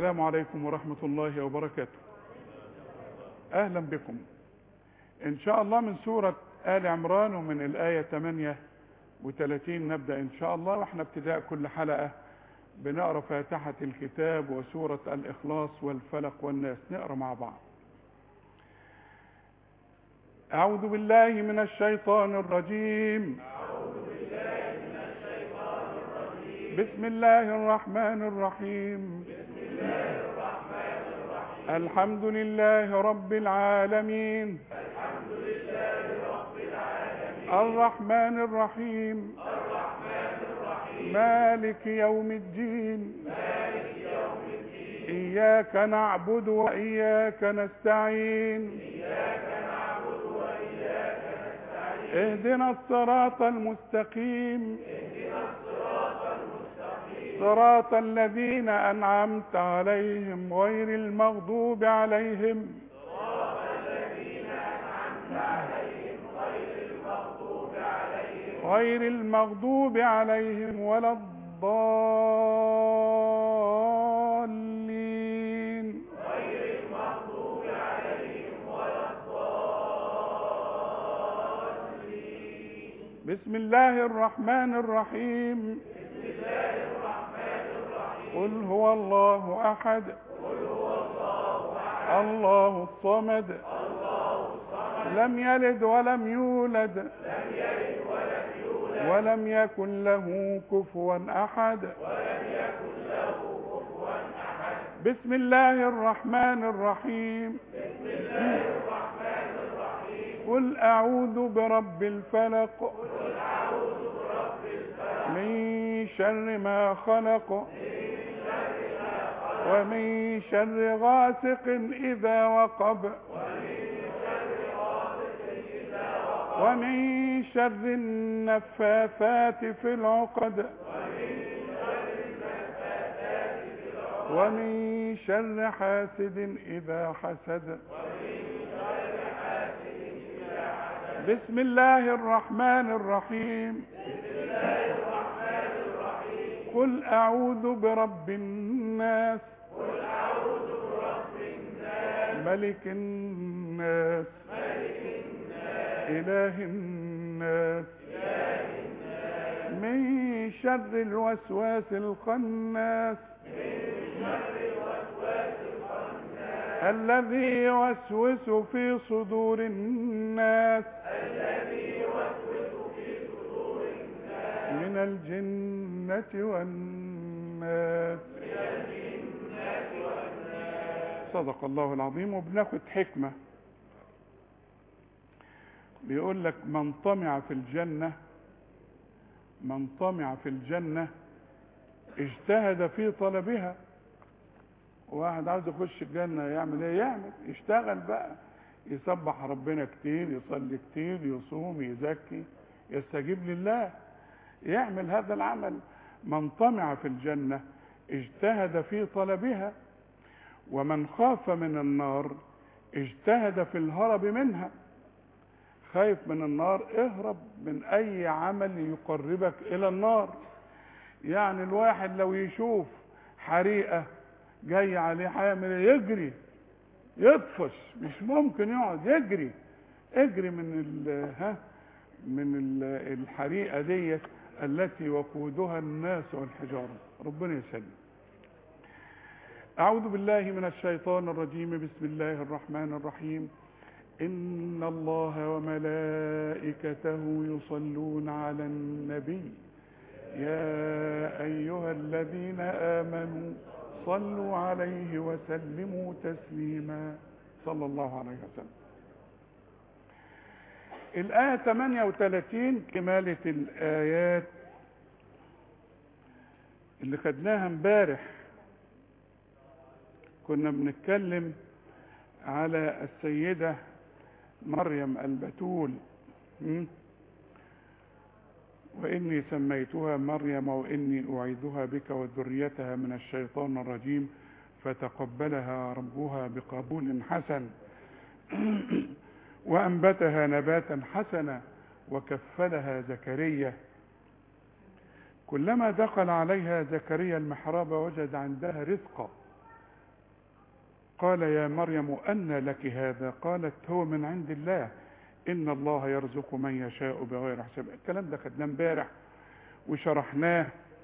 السلام عليكم ورحمة الله وبركاته أهلا بكم إن شاء الله من سورة آل عمران ومن الآية 38 نبدأ إن شاء الله وإحنا ابتداء كل حلقة بنقرأ فاتحة الكتاب وسورة الإخلاص والفلق والناس نقرأ مع بعض أعوذ بالله من الشيطان الرجيم بسم الله الرحمن الرحيم الحمد لله رب العالمين الرحمن الرحيم مالك يوم الدين إياك نعبد وإياك نستعين اهدنا الصراط المستقيم صراط الذين أنعمت عليهم غير المغضوب عليهم غير المغضوب عليهم ولا الضالين بسم الله الرحمن الرحيم قل هو الله أحد الله الصمد لم يلد ولم يولد ولم يكن له كفوا أحد بسم الله الرحمن الرحيم قل أعوذ برب الفلق من شر ما خلق ومن شر غاسق إذا وقب ومن شر النفاثات في العقد ومن شر حاسد إذا حسد بسم الله الرحمن الرحيم قل أعوذ برب الناس ملك الناس إله الناس من شر الوسواس الخناس الذي يوسوس في صدور الناس من الجنة والناس صدق الله العظيم وبناخد حكمة بيقول لك من طمع في الجنة من طمع في الجنة اجتهد في طلبها واحد عاوز يخش الجنة يعمل ايه يعمل يشتغل بقى يسبح ربنا كتير يصلي كتير يصوم يزكي يستجيب لله يعمل هذا العمل من طمع في الجنة اجتهد في طلبها ومن خاف من النار اجتهد في الهرب منها خايف من النار اهرب من اي عمل يقربك الى النار يعني الواحد لو يشوف حريقة جاي عليه حامل يجري يطفش مش ممكن يقعد يجري اجري من ال ها من ال الحريقة ديت التي وقودها الناس والحجارة ربنا يسلم أعوذ بالله من الشيطان الرجيم بسم الله الرحمن الرحيم إن الله وملائكته يصلون على النبي يا أيها الذين آمنوا صلوا عليه وسلموا تسليما صلى الله عليه وسلم الآية 38 كمالة الآيات اللي خدناها امبارح كنا بنتكلم على السيدة مريم البتول م? وإني سميتها مريم وإني أعيذها بك وذريتها من الشيطان الرجيم فتقبلها ربها بقبول حسن وأنبتها نباتا حسنا وكفلها زكريا كلما دخل عليها زكريا المحراب وجد عندها رزقا قال يا مريم أن لك هذا قالت هو من عند الله إن الله يرزق من يشاء بغير حساب الكلام ده خدناه امبارح وشرحناه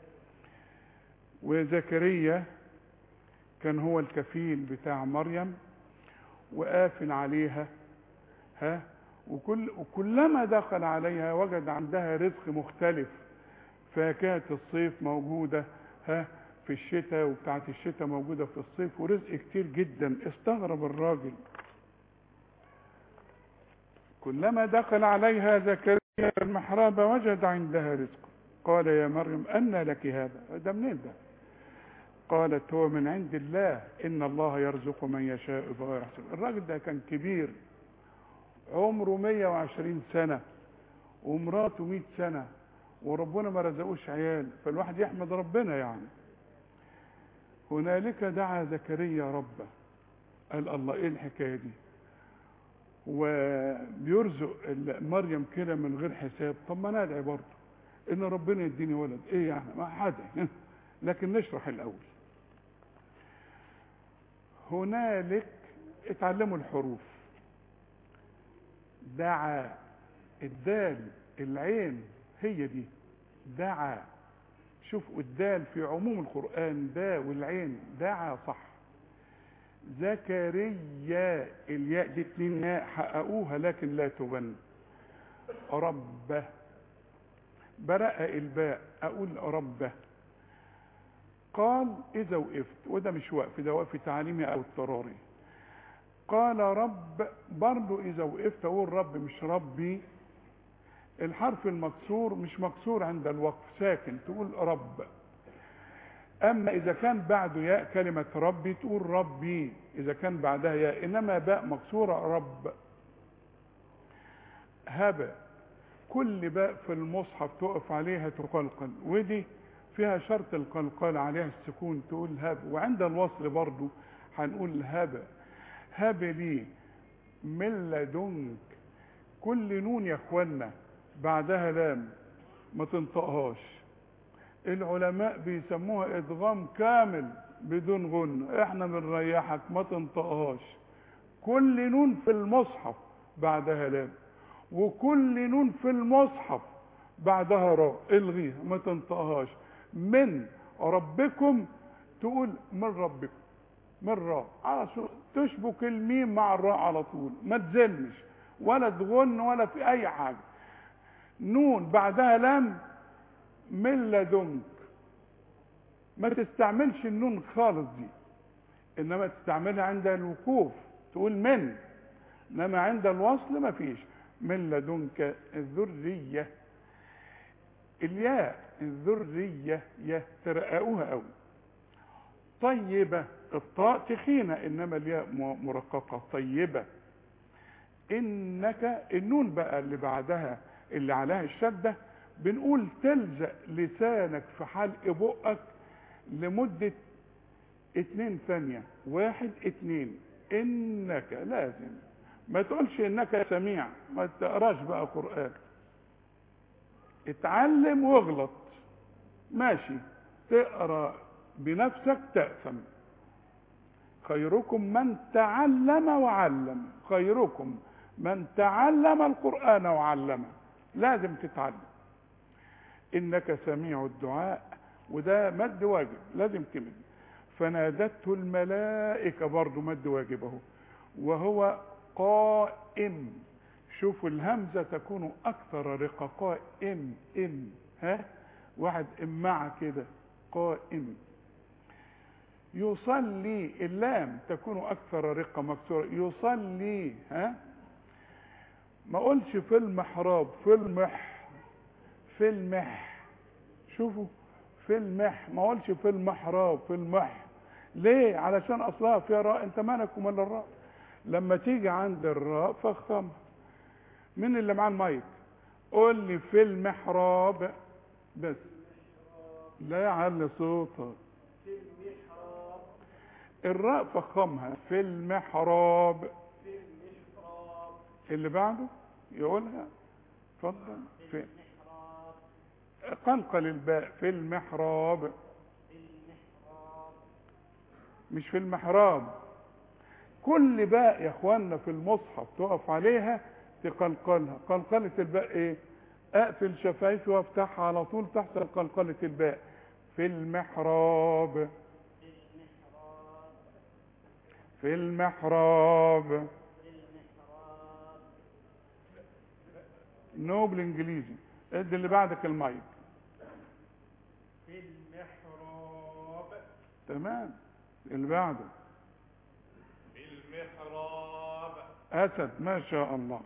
وزكريا كان هو الكفيل بتاع مريم وقافل عليها ها وكل وكلما دخل عليها وجد عندها رزق مختلف فاكهة الصيف موجودة ها في الشتاء وبتاعت الشتاء موجودة في الصيف ورزق كتير جدا استغرب الراجل كلما دخل عليها زكريا المحراب وجد عندها رزق قال يا مريم أن لك هذا ده منين ده قالت هو من عند الله إن الله يرزق من يشاء بغير حساب الراجل ده كان كبير عمره 120 سنة ومراته 100 سنة وربنا ما رزقوش عيال فالواحد يحمد ربنا يعني هنالك دعا زكريا ربه قال الله ايه الحكايه دي وبيرزق مريم كده من غير حساب طب ما ندعي برضه ان ربنا يديني ولد ايه يعني ما حدا لكن نشرح الاول هنالك اتعلموا الحروف دعا الدال العين هي دي دعا شوف الدال في عموم القرآن دا والعين دعا صح زكريا الياء دي اتنين ياء حققوها لكن لا تغن ربه برأ الباء أقول ربه قال إذا وقفت وده مش وقف ده وقف تعليمي أو اضطراري قال رب برضو إذا وقفت أقول رب مش ربي الحرف المكسور مش مكسور عند الوقف ساكن تقول رب أما إذا كان بعده ياء كلمة ربي تقول ربي إذا كان بعدها ياء إنما باء مكسورة رب هب كل باء في المصحف تقف عليها تقلقل ودي فيها شرط القلقال عليها السكون تقول هب وعند الوصل برضو هنقول هب هب لي من لدنك كل نون يا اخوانا بعدها لام ما تنطقهاش العلماء بيسموها ادغام كامل بدون غن احنا بنريحك ما تنطقهاش كل نون في المصحف بعدها لام وكل نون في المصحف بعدها راء الغيها ما تنطقهاش من ربكم تقول من ربكم من راء على شو تشبك الميم مع الراء على طول ما تزنش ولا تغن ولا في اي حاجه نون بعدها لام من لدنك ما تستعملش النون خالص دي انما تستعملها عند الوقوف تقول من انما عند الوصل ما فيش من لدنك الذريه الياء الذريه يا ترققوها قوي طيبه الطاء تخينه انما الياء مرققه طيبه انك النون بقى اللي بعدها اللي عليها الشده بنقول تلزق لسانك في حلق بقك لمدة اتنين ثانية واحد اتنين انك لازم ما تقولش انك سميع ما تقراش بقى قرآن اتعلم واغلط ماشي تقرا بنفسك تأثم خيركم من تعلم وعلم خيركم من تعلم القرآن وعلمه لازم تتعلم انك سميع الدعاء وده مد واجب لازم تمد فنادته الملائكة برضه مد واجب اهو وهو قائم شوفوا الهمزة تكون أكثر رقة قائم إم ها واحد إمع كده قائم يصلي اللام تكون أكثر رقة مكسورة يصلي ها ما قلش في المحراب في المح في المح شوفوا في المح ما قلش في المحراب في المح ليه علشان اصلها فيها راء انت مالك ومال الراء لما تيجي عند الراء فاختمها مين اللي معاه المايك قول لي في المحراب بس لا يعلي صوتك في المحراب الراء فخمها في المحراب في المحراب اللي بعده يقولها اتفضل في المحراب قلقل الباء في المحراب في المحراب مش في المحراب كل باء يا اخوانا في المصحف تقف عليها تقلقلها قلقلة الباء ايه اقفل شفايفي وافتحها على طول تحت قلقلة الباء في المحراب في المحراب نو بالانجليزي ادي اللي بعدك المايك في المحراب تمام اللي بعده في المحراب اسد ما شاء الله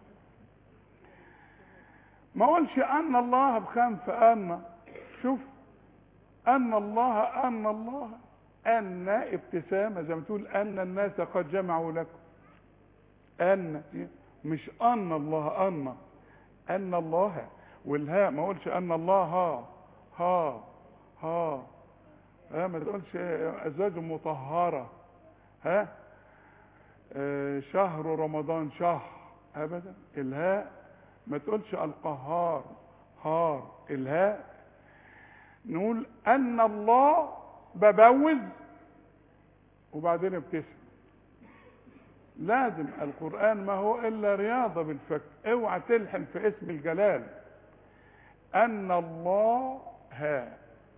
ما اقولش ان الله بخنف ان شوف ان الله ان الله ان ابتسامه زي ما تقول ان الناس قد جمعوا لكم ان مش ان الله ان ان الله والهاء ما اقولش ان الله ها ها ها ها ما تقولش ازواج مطهره ها آه، شهر رمضان شهر ابدا الهاء ما تقولش القهار هار الهاء نقول ان الله ببوز وبعدين ابتسم لازم القرآن ما هو إلا رياضة بالفك اوعى تلحن في اسم الجلال أن الله ها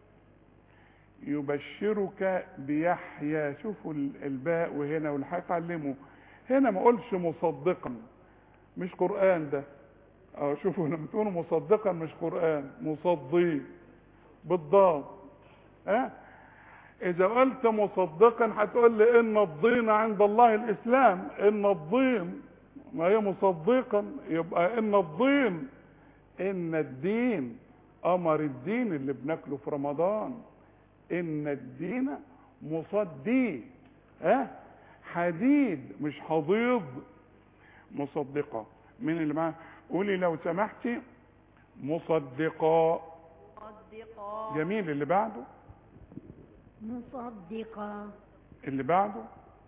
يبشرك بيحيى شوفوا ال- الباء وهنا والحاجة تعلموا هنا ما قولش مصدقا مش قرآن ده اه شوفوا لما تقولوا مصدقا مش قرآن مصدي بالضاد ها اذا قلت مصدقا هتقول لي ان الدين عند الله الاسلام ان الدين ما هي مصدقا يبقى ان الدين ان الدين امر الدين اللي بناكله في رمضان ان الدين مصدي ها حديد مش حضيض مصدقة مين اللي معاه قولي لو سمحتي مصدقة مصدقا جميل اللي بعده مصدقا اللي بعده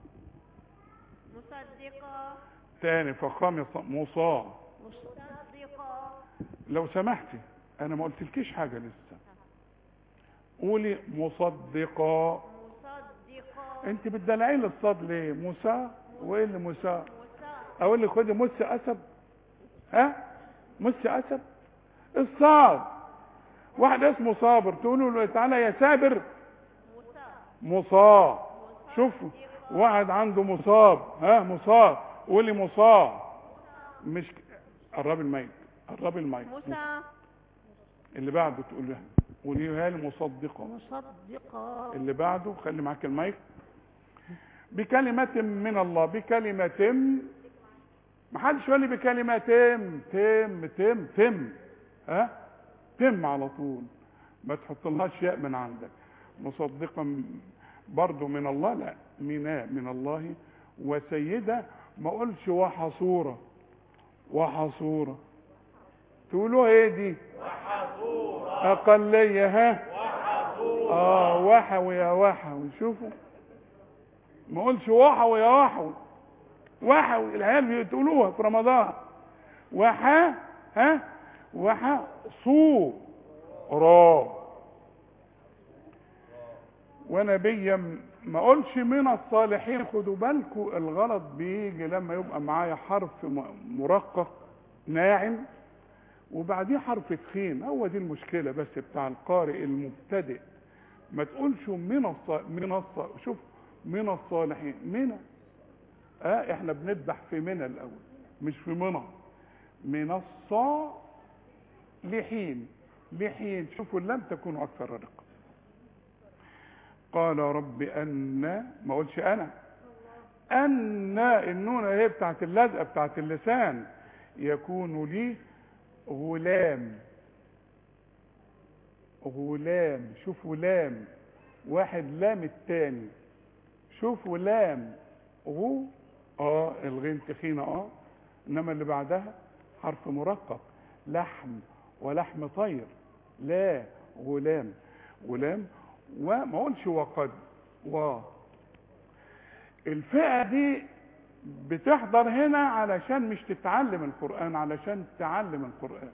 مصدقا تاني فخام مصاع مصدقا لو سمحتي انا ما قلتلكيش حاجه لسه قولي مصدقة مصدقا انت بتدلعي لي الصاد ليه موسى وايه اللي موسى مسا اقول لك خدي مس اسد ها مس اسد الصاد واحد اسمه صابر تقولوا له تعالى يا سابر مسا مصاب شوفوا واحد عنده مصاب ها مصاب قولي مصاب مش ك- قربي المايك قربي المايك مسا اللي بعده تقول لها قوليها لي مصدقة مصدقا اللي بعده خلي معاك المايك بكلمة من الله بكلمة ما حدش يقول لي بكلمة تم تم تم تم ها تم على طول ما تحطلهاش ياء من عندك مصدقا برضو من الله لا ميناء من الله وسيدة ما اقولش وحصورة وحصورة تقولوا ايه دي اقلية ها اه وحوي يا وحوي شوفوا ما اقولش وحوي يا وحوي وحوي العيال بتقولوها في رمضان وحا ها وحا صو را ونبيا ما اقولش من الصالحين خدوا بالكم الغلط بيجي لما يبقى معايا حرف م- مرقق ناعم وبعديه حرف تخين هو دي المشكله بس بتاع القارئ المبتدئ ما تقولش من الص... من الص... شوف من الصالحين من اه احنا بنذبح في منى الاول مش في منى من الصالحين لحين شوفوا لم تكونوا اكثر رقه قال رب ان ما اقولش انا ان النون هي بتاعت اللزقه بتاعت اللسان يكون لي غلام غلام شوفوا لام واحد لام التاني شوفوا لام غو اه الغين تخينه اه انما اللي بعدها حرف مرقق لحم ولحم طير لا غلام غلام وما اقولش وقد و الفئه دي بتحضر هنا علشان مش تتعلم القرآن علشان تتعلم القرآن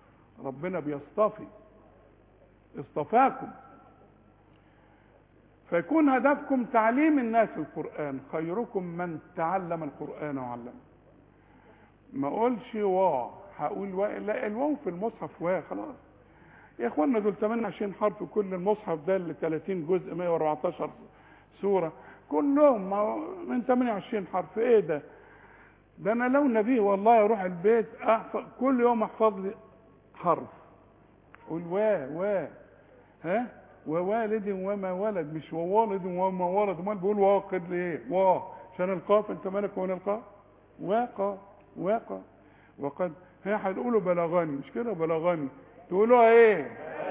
ربنا بيصطفي اصطفاكم فيكون هدفكم تعليم الناس القرآن خيركم من تعلم القرآن وعلمه ما اقولش وا هقول وا لا الواو في المصحف وا خلاص يا اخوانا دول 28 حرف كل المصحف ده اللي 30 جزء 114 سوره كلهم ما- من 28 حرف ايه ده ده انا لو نبي والله اروح البيت احفظ كل يوم احفظ لي حرف قول وا وا ها ووالد وما ولد مش ووالد وما ولد امال بيقول واقد ليه وا عشان القاف انت مالك وين القاف واقع واقع وقد هي هتقولوا بلغني مش كده بلغني تقولوا ايه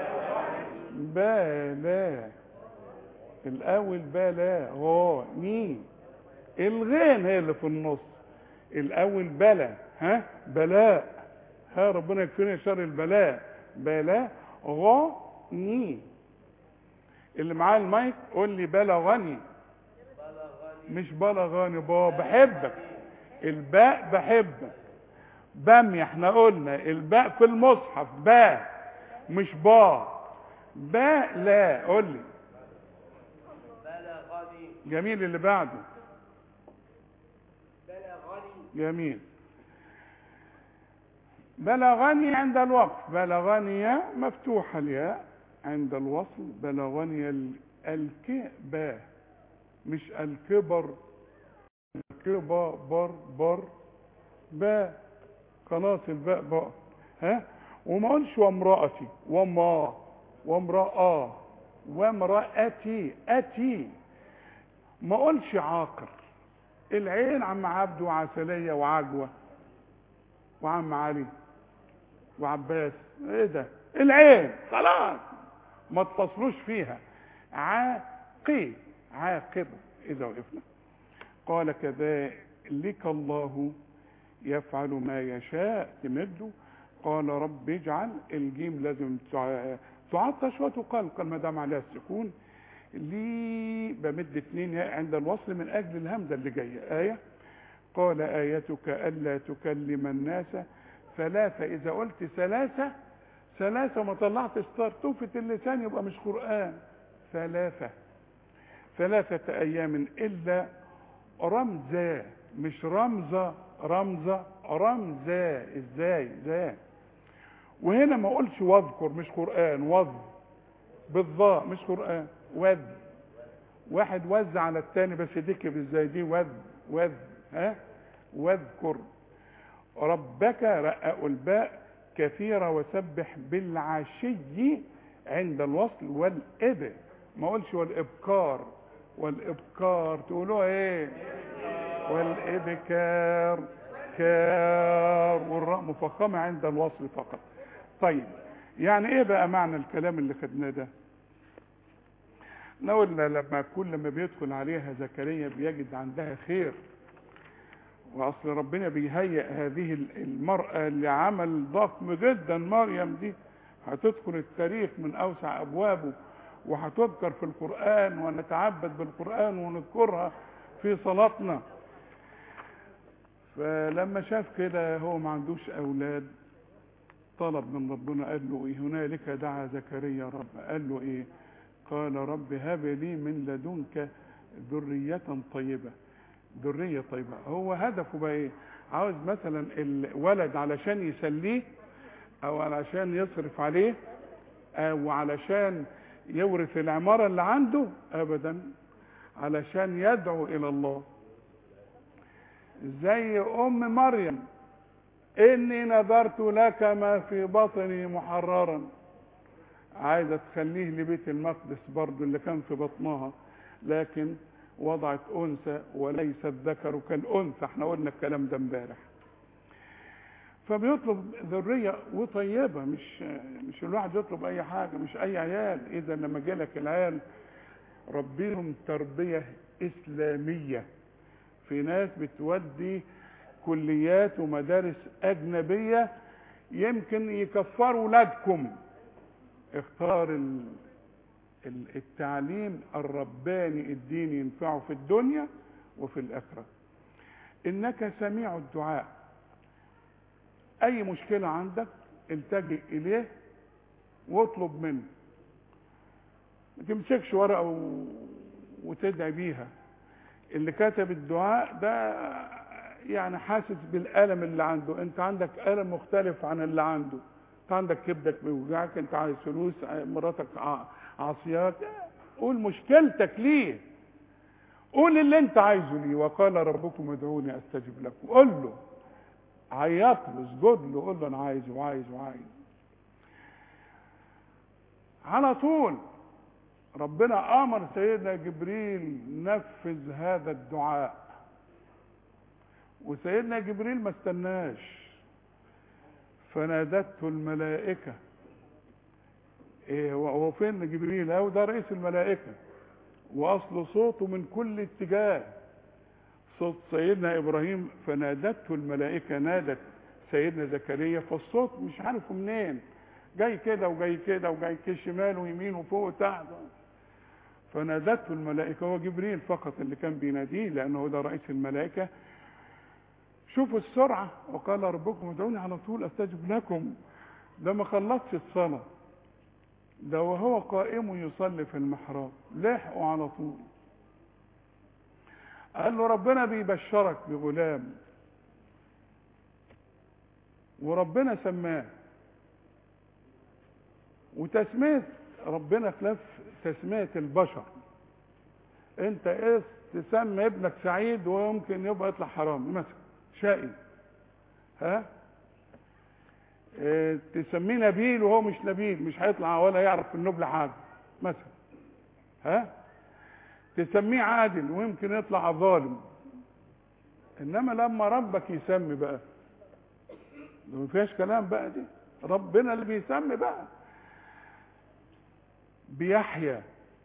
بلا الاول بلا هو مين الغين هي اللي في النص الاول بلا ها بلاء ها ربنا يكفينا شر البلاء بلا غني اللي معاه المايك قول لي بلغني مش بلغني با بحبك الباء بحبك بامية احنا قلنا الباء في المصحف باء مش با باء لا قول لي بلغني جميل اللي بعده بلغني جميل بلغني عند الوقف بلغني مفتوحة الياء عند الوصل بلغني ال- الك با مش الكبر الكبر بر بر با خلاص الباء بقى ها وما اقولش وامرأتي وما وامرأة وامرأتي أتي ما اقولش عاقر العين عم عبد وعسلية وعجوة وعم علي وعباس ايه ده العين خلاص ما تفصلوش فيها عاقي عاقبة اذا وقفنا قال كذلك الله يفعل ما يشاء تمده قال رب اجعل الجيم لازم تع- تعطش وتقلقل ما دام عليها السكون لي بمد اتنين ياء عند الوصل من اجل الهمزه اللي جايه ايه قال ايتك الا تكلم الناس ثلاثه اذا قلت ثلاثه ثلاثه ما طلعتش طرطوفه اللسان يبقى مش قران ثلاثه ثلاثه ايام الا رمزا مش رمزه رمزه رمزا ازاي ازاي وهنا ما اقولش واذكر مش قران وذ بالظاء مش قران وذ واحد وزع على التاني بس تكتب ازاي دي وذ وذ ها واذكر ربك رققوا الباء كثيرة وسبح بالعشي عند الوصل والإب ما اقولش والإبكار والإبكار تقولوا ايه والإبكار كار والراء مفخمة عند الوصل فقط طيب يعني ايه بقى معنى الكلام اللي خدناه ده لو قلنا لما كل ما بيدخل عليها زكريا بيجد عندها خير واصل ربنا بيهيئ هذه المرأة لعمل ضخم جدا مريم دي هتدخل التاريخ من اوسع ابوابه وهتذكر في القرآن ونتعبد بالقرآن ونذكرها في صلاتنا فلما شاف كده هو ما عندوش اولاد طلب من ربنا قال له ايه هنالك دعا زكريا رب قال له ايه قال رب هب لي من لدنك ذرية طيبة ذرية طيبة هو هدفه بقى ايه عاوز مثلا الولد علشان يسليه او علشان يصرف عليه او علشان يورث العمارة اللي عنده ابدا علشان يدعو الى الله زي ام مريم اني نذرت لك ما في بطني محررا عايزه تخليه لبيت المقدس برضو اللي كان في بطنها لكن وضعت انثى وليس الذكر كالانثى احنا قلنا الكلام ده امبارح فبيطلب ذريه وطيبه مش مش الواحد يطلب اي حاجه مش اي عيال اذا لما جالك العيال ربيهم تربيه اسلاميه في ناس بتودي كليات ومدارس اجنبيه يمكن يكفروا ولادكم اختار ال- ال- التعليم الرباني الديني ينفعه في الدنيا وفي الاخره انك سميع الدعاء اي مشكله عندك التجئ اليه واطلب منه ما تمسكش ورقه و... وتدعي بيها اللي كتب الدعاء ده يعني حاسس بالالم اللي عنده انت عندك الم مختلف عن اللي عنده انت عندك كبدك بيوجعك انت عايز فلوس مراتك ع- عصياك قول مشكلتك ليه قول اللي انت عايزه ليه وقال ربكم ادعوني استجب لكم قول له عيط له اسجد له قول له انا عايز وعايز وعايز على طول ربنا امر سيدنا جبريل نفذ هذا الدعاء وسيدنا جبريل ما استناش فنادته الملائكه إيه هو هو فين جبريل هو ده رئيس الملائكه واصل صوته من كل اتجاه صوت سيدنا ابراهيم فنادته الملائكه نادت سيدنا زكريا فالصوت مش عارفه منين جاي كده وجاي كده وجاي كده شمال ويمين وفوق وتحت فنادته الملائكه هو جبريل فقط اللي كان بيناديه لانه هو ده رئيس الملائكه شوفوا السرعه وقال ربكم ادعوني على طول استجب لكم ده ما خلصش الصلاه ده وهو قائم يصلي في المحراب لحقوا على طول قال له ربنا بيبشرك بغلام وربنا سماه وتسمية ربنا خلاف تسمية البشر انت ايه تسمي ابنك سعيد ويمكن يبقى يطلع حرام مثلا شقي ها اه تسميه نبيل وهو مش نبيل مش هيطلع ولا يعرف في النبل حاجه مثلا ها تسميه عادل ويمكن يطلع ظالم انما لما ربك يسمي بقى ده ما فيهاش كلام بقى دي ربنا اللي بيسمي بقى بيحيى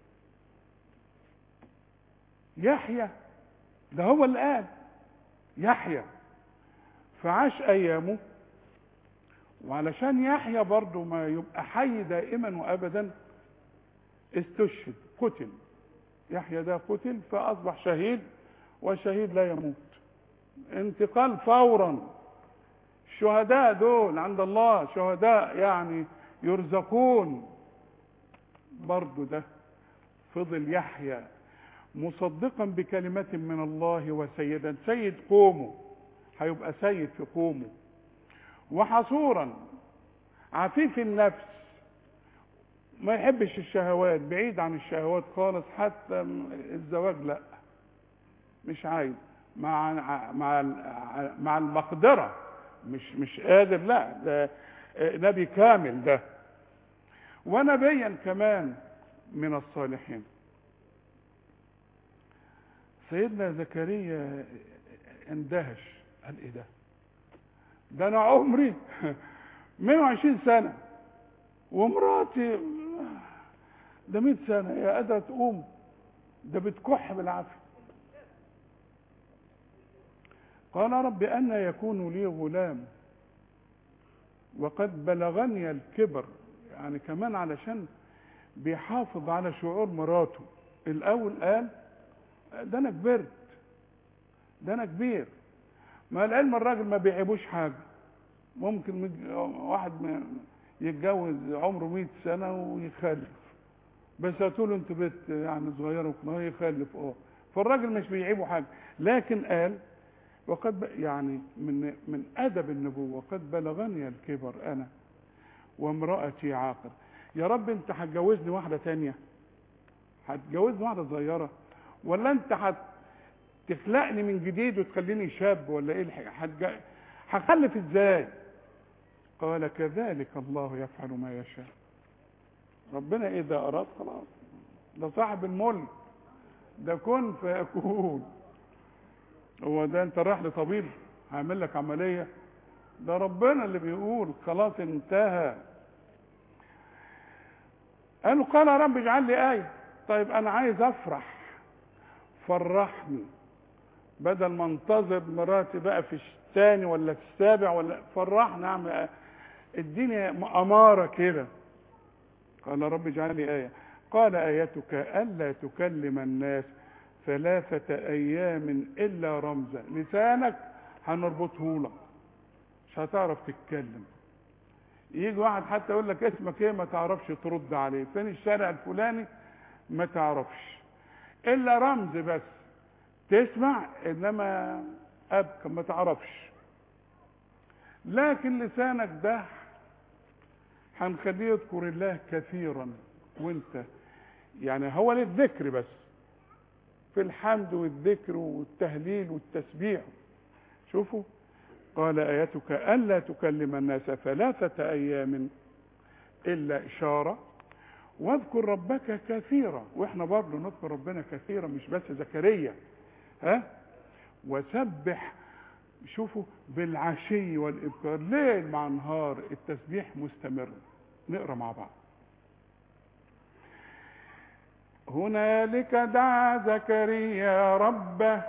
يحيى ده هو اللي قال يحيى فعاش ايامه وعلشان يحيى برضه ما يبقى حي دائما وابدا استشهد قتل يحيى ده قتل فاصبح شهيد والشهيد لا يموت انتقال فورا الشهداء دول عند الله شهداء يعني يرزقون برضه ده فضل يحيى مصدقا بكلمة من الله وسيدا سيد قومه هيبقى سيد في قومه وحصورا عفيف النفس ما يحبش الشهوات بعيد عن الشهوات خالص حتى الزواج لا مش عايز مع مع مع المقدره مش مش قادر لا ده نبي كامل ده ونبيا كمان من الصالحين سيدنا زكريا اندهش قال ايه ده ده انا عمري 120 سنه ومراتي ده 100 سنه هي قادره تقوم ده بتكح بالعافيه قال رب أن يكون لي غلام وقد بلغني الكبر يعني كمان علشان بيحافظ على شعور مراته الأول قال ده أنا كبرت ده أنا كبير ما العلم الراجل ما بيعيبوش حاجة ممكن واحد يتجوز عمره 100 سنة ويخلف بس هتقول انت بنت يعني صغيرة وكده يخلف اه فالراجل مش بيعيبه حاجة لكن قال وقد ب... يعني من من ادب النبوه قد بلغني الكبر انا وامراتي عاقر يا رب انت هتجوزني واحده تانية هتجوزني واحده صغيره ولا انت هتخلقني من جديد وتخليني شاب ولا ايه الحاجه هتج... هخلف ازاي قال كذلك الله يفعل ما يشاء ربنا اذا اراد خلاص ده صاحب الملك ده كن فيكون هو ده انت رايح لطبيب هعمل لك عمليه ده ربنا اللي بيقول خلاص انتهى قالوا قال يا رب اجعل لي ايه طيب انا عايز افرح فرحني بدل ما انتظر مراتي بقى في الثاني ولا في السابع ولا فرحني اعمل اديني اماره كده قال رب اجعل لي ايه قال ايتك الا تكلم الناس ثلاثة أيام إلا رمزا لسانك هنربطه لك مش هتعرف تتكلم يجي واحد حتى يقول لك اسمك ايه ما تعرفش ترد عليه فين الشارع الفلاني ما تعرفش الا رمز بس تسمع انما ابكى ما تعرفش لكن لسانك ده هنخليه يذكر الله كثيرا وانت يعني هو للذكر بس في الحمد والذكر والتهليل والتسبيح شوفوا قال آيتك ألا تكلم الناس ثلاثة أيام إلا إشارة واذكر ربك كثيرا واحنا برضه نذكر ربنا كثيرا مش بس زكريا ها وسبح شوفوا بالعشي والإبكار ليل مع نهار التسبيح مستمر نقرا مع بعض هنالك دعا زكريا ربه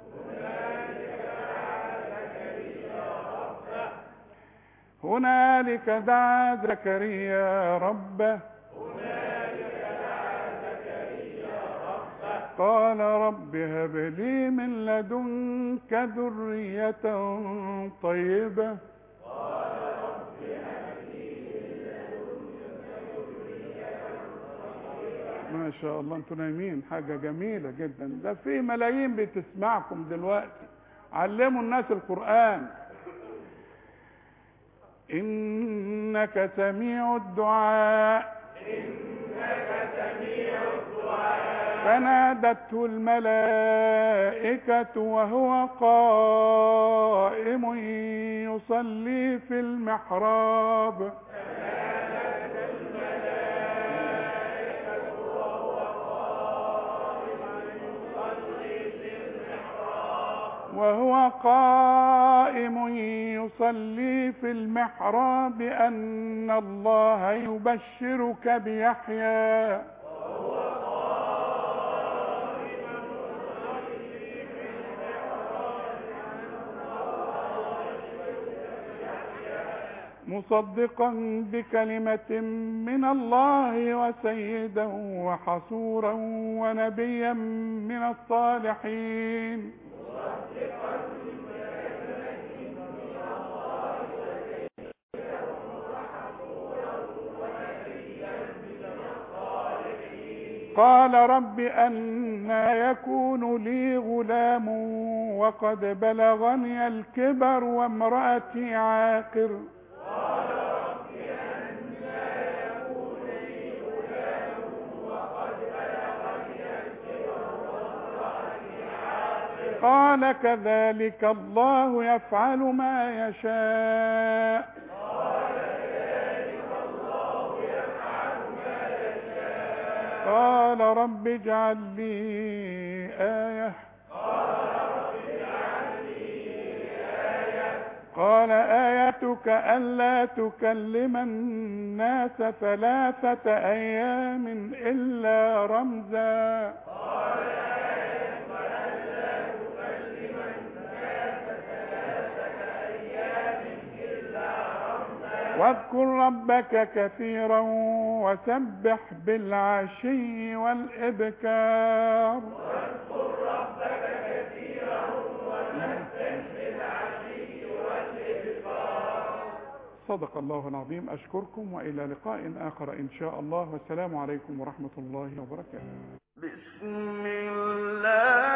هنالك دعا زكريا ربه قال رب هب لي من لدنك ذرية طيبة ما شاء الله انتوا نايمين حاجة جميلة جدا ده في ملايين بتسمعكم دلوقتي علموا الناس القرآن إنك سميع الدعاء فنادته الملائكة وهو قائم يصلي في المحراب وهو قائم يصلي في المحراب أن الله يبشرك بيحيى مصدقا بكلمة من الله وسيدا وحصورا ونبيا من الصالحين قال رب أنا يكون لي غلام وقد بلغني الكبر وامرأتي عاقر قال كذلك الله يفعل ما يشاء قال رب اجعل لي آية قال آيتك ألا تكلم الناس ثلاثة أيام إلا رمزا واذكر ربك كثيرا وسبح بالعشي والإبكار صدق الله العظيم أشكركم وإلى لقاء آخر إن شاء الله والسلام عليكم ورحمة الله وبركاته بسم الله